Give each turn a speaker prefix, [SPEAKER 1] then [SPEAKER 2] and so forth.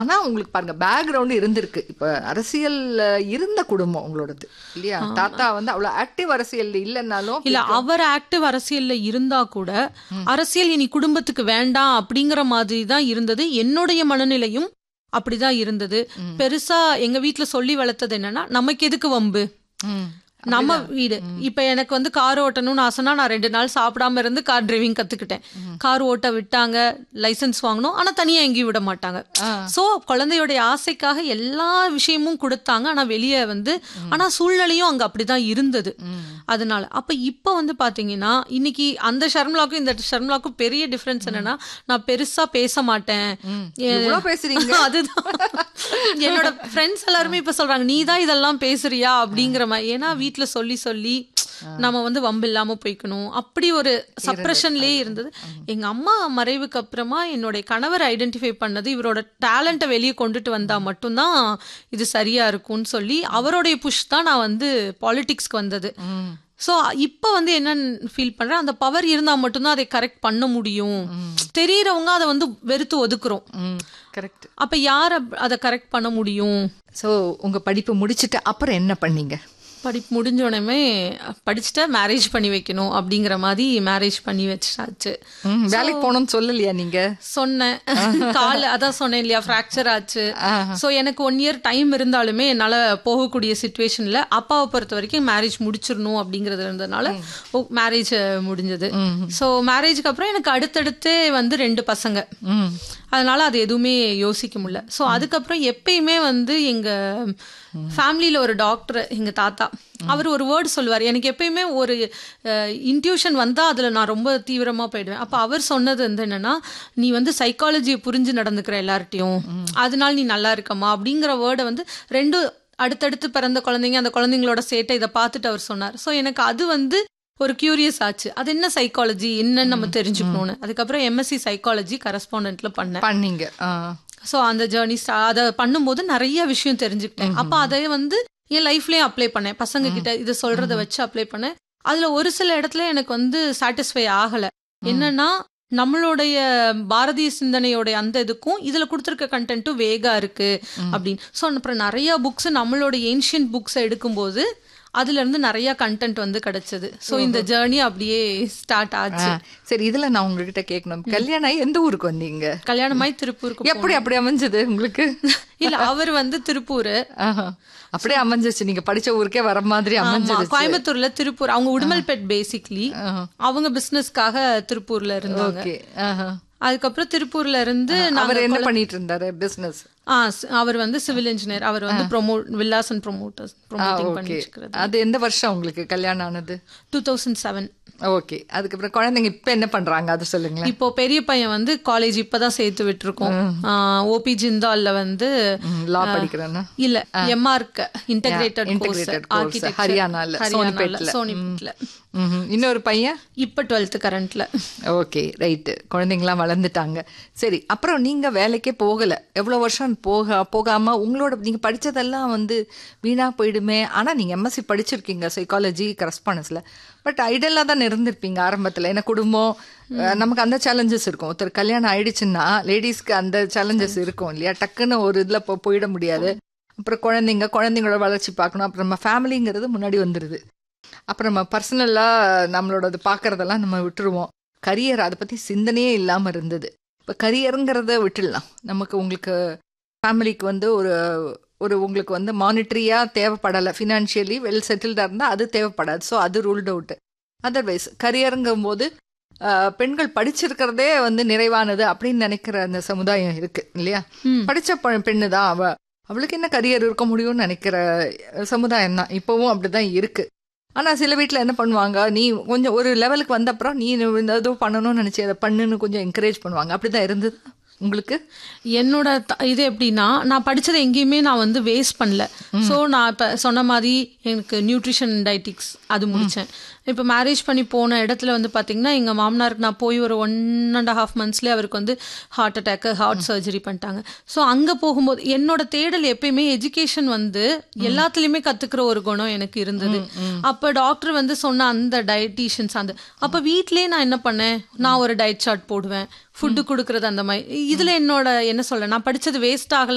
[SPEAKER 1] ஆனா உங்களுக்கு பாருங்க பேக்ரவுண்ட் இருந்திருக்கு இப்ப அரசியல்ல இருந்த குடும்பம் உங்களோடது இல்லையா தாத்தா வந்து அவ்வளவு ஆக்டிவ் அரசியல் இல்லைன்னாலும்
[SPEAKER 2] இல்ல அவர் ஆக்டிவ் அரசியல்ல இருந்தா கூட அரசியல் இனி குடும்பத்துக்கு வேண்டாம் அப்படிங்கிற மாதிரி தான் இருந்தது என்னுடைய மனநிலையும் அப்படிதான் இருந்தது பெருசா எங்க வீட்ல சொல்லி வளர்த்தது என்னன்னா நமக்கு எதுக்கு வம்பு
[SPEAKER 1] ம்.
[SPEAKER 2] நம்ம வீடு இப்ப எனக்கு வந்து கார் ஓட்டணும்னு ஆசைனா நான் ரெண்டு நாள் சாப்பிடாம இருந்து கார் டிரைவிங் கத்துக்கிட்டேன் கார் ஓட்ட விட்டாங்க லைசென்ஸ் வாங்கணும் ஆனா தனியா எங்கேயும் விட மாட்டாங்க சோ குழந்தையோடைய ஆசைக்காக எல்லா விஷயமும் கொடுத்தாங்க ஆனா வெளியே வந்து ஆனா சூழ்நிலையும் அங்க அப்படிதான் இருந்தது அதனால அப்ப இப்ப வந்து பாத்தீங்கன்னா இன்னைக்கு அந்த ஷர்மிளாக்கும் இந்த ஷர்மிளாக்கும் பெரிய டிஃபரன்ஸ் என்னன்னா நான் பெருசா பேச மாட்டேன் எ-
[SPEAKER 1] இவ்வளவு பேசுறீங்க
[SPEAKER 2] அதுதான் என்னோட ஃப்ரெண்ட்ஸ் எல்லாருமே இப்ப சொல்றாங்க நீ தான் இதெல்லாம் பேசுறியா அப்படிங்கிற மாதிரி ஏன்னா வீட்ல சொல்லி சொல்லி நம்ம வந்து வம்பு இல்லாம போய்க்கணும் அப்படி ஒரு சப்ரஷன்லயே இருந்தது எங்க அம்மா மறைவுக்கு அப்புறமா என்னுடைய கணவர் ஐடென்டிஃபை பண்ணது இவரோட டேலண்ட்டை வெளியே கொண்டுட்டு வந்தா மட்டும்தான் இது சரியா இருக்கும்னு சொல்லி அவருடைய புஷ் தான் நான் வந்து பாலிடிக்ஸ்க்கு வந்தது
[SPEAKER 1] ம்.
[SPEAKER 2] ஸோ இப்போ வந்து என்னன்னு ஃபீல் பண்றேன் அந்த பவர் இருந்தா மட்டும்தான் அதை கரெக்ட் பண்ண முடியும் தெரியறவங்க அதை வந்து வெறுத்து ஒதுக்குறோம்
[SPEAKER 1] ம் கரெக்ட்
[SPEAKER 2] அப்ப யார் அப்- அதை கரெக்ட் பண்ண முடியும்
[SPEAKER 1] சோ உங்க படிப்பு முடிச்சிட்டு அப்புறம் என்ன பண்ணீங்க
[SPEAKER 2] படிப்பு முடிஞ்ச உடனே படிச்சுட்டா மேரேஜ் பண்ணி வைக்கணும் அப்படிங்கிற மாதிரி மேரேஜ் பண்ணி வச்சாச்சு
[SPEAKER 1] ம், வேலைக்கு போகணும்னு சொல்லலையா நீங்க
[SPEAKER 2] சொன்னேன் கால் அதான் சொன்னேன் இல்லையா ஃப்ராக்சர் ஆச்சு ஸோ எனக்கு ஒன் இயர் டைம் இருந்தாலுமே என்னால் போகக்கூடிய சுச்சுவேஷனில் அப்பாவை பொறுத்த வரைக்கும் மேரேஜ் முடிச்சிடணும் அப்படிங்கிறது இருந்ததுனால மேரேஜ் முடிஞ்சது ஸோ மேரேஜ்க்கு அப்புறம் எனக்கு அடுத்தடுத்து வந்து ரெண்டு பசங்க
[SPEAKER 1] ம்
[SPEAKER 2] அதனால அது எதுவுமே யோசிக்க முடியல ஸோ அதுக்கப்புறம் எப்பயுமே வந்து எங்க ஃபேமிலியில ஒரு டாக்டர் எங்க தாத்தா அவர் ஒரு வேர்டு சொல்லுவார் எனக்கு எப்பயுமே ஒரு இன்ட்யூஷன் வந்தா அதுல நான் ரொம்ப தீவிரமா போயிடுவேன் அப்ப அவர் சொன்னது வந்து என்னன்னா நீ வந்து சைக்காலஜியை புரிஞ்சு நடந்துக்கிற எல்லார்ட்டையும் அதனால நீ நல்லா இருக்கமா அப்படிங்கிற வேர்டை வந்து ரெண்டு அடுத்தடுத்து பிறந்த குழந்தைங்க அந்த குழந்தைங்களோட சேட்டை இதை பார்த்துட்டு அவர் சொன்னார் ஸோ எனக்கு அது வந்து ஒரு கியூரியஸ் ஆச்சு அது என்ன சைக்காலஜி என்னன்னு நம்ம தெரிஞ்சுக்கணும்னு அதுக்கப்புறம் எம்எஸ்சி சைக்காலஜி கரஸ்பாண்டன்ட்ல பண்ணேன்
[SPEAKER 1] பண்ணீங்க ஆ.
[SPEAKER 2] ஸோ அந்த ஜேர்னி அதை பண்ணும்போது நிறைய விஷயம் தெரிஞ்சுக்கிட்டேன் அப்போ அதை வந்து என் லைஃப்லயும் அப்ளை பண்ணேன் பசங்க கிட்ட இதை சொல்றத வச்சு அப்ளை பண்ணேன் அதுல ஒரு சில இடத்துல எனக்கு வந்து சாட்டிஸ்ஃபை ஆகல என்னன்னா நம்மளுடைய பாரதிய சிந்தனையோட அந்த இதுக்கும் இதுல கொடுத்துருக்க கண்டென்ட்டும் வேகா இருக்கு அப்படின்னு ஸோ அப்புறம் நிறைய புக்ஸ் நம்மளோட ஏன்ஷியன்ட் புக்ஸை எடுக்கும்போது அதுல இருந்து நிறைய கண்டென்ட் வந்து கிடைச்சது ஸோ இந்த ஜேர்னி அப்படியே ஸ்டார்ட்
[SPEAKER 1] ஆ,
[SPEAKER 2] ஆச்சு
[SPEAKER 1] சரி இதுல நான் உங்ககிட்ட கேட்கணும் கல்யாணம் ஆகி எந்த ஊருக்கு வந்தீங்க
[SPEAKER 2] கல்யாணமாய் திருப்பூருக்கு
[SPEAKER 1] எப்படி அப்படி அமைஞ்சது உங்களுக்கு
[SPEAKER 2] இல்ல அவர் வந்து திருப்பூர்
[SPEAKER 1] ஆஹா. அப்படியே அமைஞ்சிச்சு நீங்க படிச்ச ஊருக்கே வர மாதிரி
[SPEAKER 2] ஆமா,
[SPEAKER 1] அமைஞ்சிருச்சு
[SPEAKER 2] கோயம்புத்தூர்ல திருப்பூர் அவங்க உடுமல்பேட் பேசிக்லி
[SPEAKER 1] ஆஹா.
[SPEAKER 2] அவங்க பிசினஸ்க்காக திருப்பூர்ல இருந்தாங்க
[SPEAKER 1] ஓகே ஆஹா.
[SPEAKER 2] அதுக்கப்புறம் திருப்பூர்ல இருந்து நாங்க
[SPEAKER 1] அவர் என்ன பண்ணிட்டு இருந்தாரு பிசினஸ்
[SPEAKER 2] ஆ, ஸ்- அவர் வந்து சிவில் இன்ஜினியர் அவர் வந்து promote villas and promoters promoting பண்ணி
[SPEAKER 1] ஓகே
[SPEAKER 2] வச்சுக்கிறது
[SPEAKER 1] அது எந்த வருஷம் உங்களுக்கு கல்யாணம் ஆனது
[SPEAKER 2] டூ தௌசண்ட் செவன்
[SPEAKER 1] ஓகே அதுக்கப்புறம் குழந்தைங்க இப்ப என்ன பண்றாங்க அது சொல்லுங்களேன்
[SPEAKER 2] இப்போ பெரிய பையன் வந்து காலேஜ் இப்பதான் சேர்த்து விட்டுருக்கோம் ஓபி ஜிந்தால்ல வந்து
[SPEAKER 1] லா படிக்கிறேன்னா
[SPEAKER 2] இல்ல M Arch integrated course
[SPEAKER 1] integrated course,
[SPEAKER 2] architecture
[SPEAKER 1] ஹரியானால, சோனிபேட்ல.
[SPEAKER 2] சோனிபேட்ல
[SPEAKER 1] ம்ஹும். இன்னொரு பையன்
[SPEAKER 2] இப்ப டுவெல்த் கரண்ட்ல
[SPEAKER 1] ஓகே ரைட்டு குழந்தைங்களாம் வளர்ந்துட்டாங்க சரி அப்புறம் நீங்க வேலைக்கே போகல எவ்வளவு வருஷம் போக போகாம உங்களோட நீங்க படிச்சதெல்லாம் வந்து வீணா போயிடுமே ஆனா நீங்க எம்எஸ்சி படிச்சிருக்கீங்க சைக்காலஜி கரஸ்பாண்டன்ஸ்ல பட் ஐடலா தான் இருந்திருப்பீங்க ஆரம்பத்துல ஏன்னா குடும்பம் அஹ், நமக்கு அந்த சேலஞ்சஸ் இருக்கும் ஒருத்தர் கல்யாணம் ஆயிடுச்சுன்னா லேடிஸ்க்கு அந்த சேலஞ்சஸ் இருக்கும் இல்லையா டக்குன்னு ஒரு இதுல போ- போயிட முடியாது அப்புறம் குழந்தைங்க குழந்தைங்களோட வளர்ச்சி பார்க்கணும் அப்புறம் நம்ம ஃபேமிலிங்கிறது முன்னாடி வந்துடுது அப்புறம் நம்ம பர்சனலாக நம்மளோட இது பார்க்கறதெல்லாம் நம்ம விட்டுருவோம் கரியர் அதை பற்றி சிந்தனையே இல்லாமல் இருந்தது இப்போ கரியருங்கிறத விட்டுடலாம் நமக்கு உங்களுக்கு ஃபேமிலிக்கு வந்து ஒரு ஒரு உங்களுக்கு வந்து மானிட்டரியாக தேவைப்படலை ஃபினான்ஷியலி வெல் செட்டில்டாக இருந்தால் அது தேவைப்படாது ஸோ அது ரூல்ட் அவுட்டு அதர்வைஸ் கரியருங்கும் போது ஆஹ், பெண்கள் படிச்சிருக்கிறதே வந்து நிறைவானது அப்படின்னு நினைக்கிற அந்த சமுதாயம் இருக்கு இல்லையா
[SPEAKER 2] ம்.
[SPEAKER 1] படிச்ச பெ- பெண்ணு தான் அவ அவளுக்கு என்ன கரியர் இருக்க முடியும்னு நினைக்கிற சமுதாயம் தான் இப்போவும் அப்படிதான் இருக்கு ஆனா சில வீட்ல என்ன பண்ணுவாங்க நீ கொஞ்சம் ஒரு லெவலுக்கு வந்த அப்புறம் நீ இந்த ஏதோ பண்ணணும்னு நினைச்சு அதை பண்ணுன்னு கொஞ்சம் என்கரேஜ் பண்ணுவாங்க அப்படிதான் இருந்தது உங்களுக்கு
[SPEAKER 2] என்னோட த- இது எப்படின்னா நான் படிச்சதை எங்கேயுமே நான் வந்து வேஸ்ட் பண்ணல ஸோ நான் இப்போ சொன்ன மாதிரி எனக்கு நியூட்ரிஷன் டயட்டிக்ஸ் அது முடித்தேன் இப்போ மேரேஜ் பண்ணி போன இடத்துல வந்து பார்த்தீங்கன்னா எங்கள் மாமனாருக்கு நான் போய் ஒரு ஒன் அண்ட் ஹாஃப் மந்த்ஸ்லேயே அவருக்கு வந்து ஹார்ட் அட்டாக்கு ஹார்ட் சர்ஜரி பண்ணிட்டாங்க ஸோ அங்கே போகும்போது என்னோட தேடல் எப்பயுமே எஜுகேஷன் வந்து எல்லாத்துலேயுமே கற்றுக்கிற ஒரு குணம் எனக்கு இருந்தது அப்போ டாக்டர் வந்து சொன்ன அந்த டயட்டீஷியன்ஸ் அந்த அப்போ வீட்லயே நான் என்ன பண்ணேன் நான் ஒரு டயட் சார்ட் போடுவேன் ஃபுட்டு கொடுக்கறது அந்த மாதிரி இதுல என்னோட என்ன சொல்ல நான் படிச்சது வேஸ்ட் ஆகல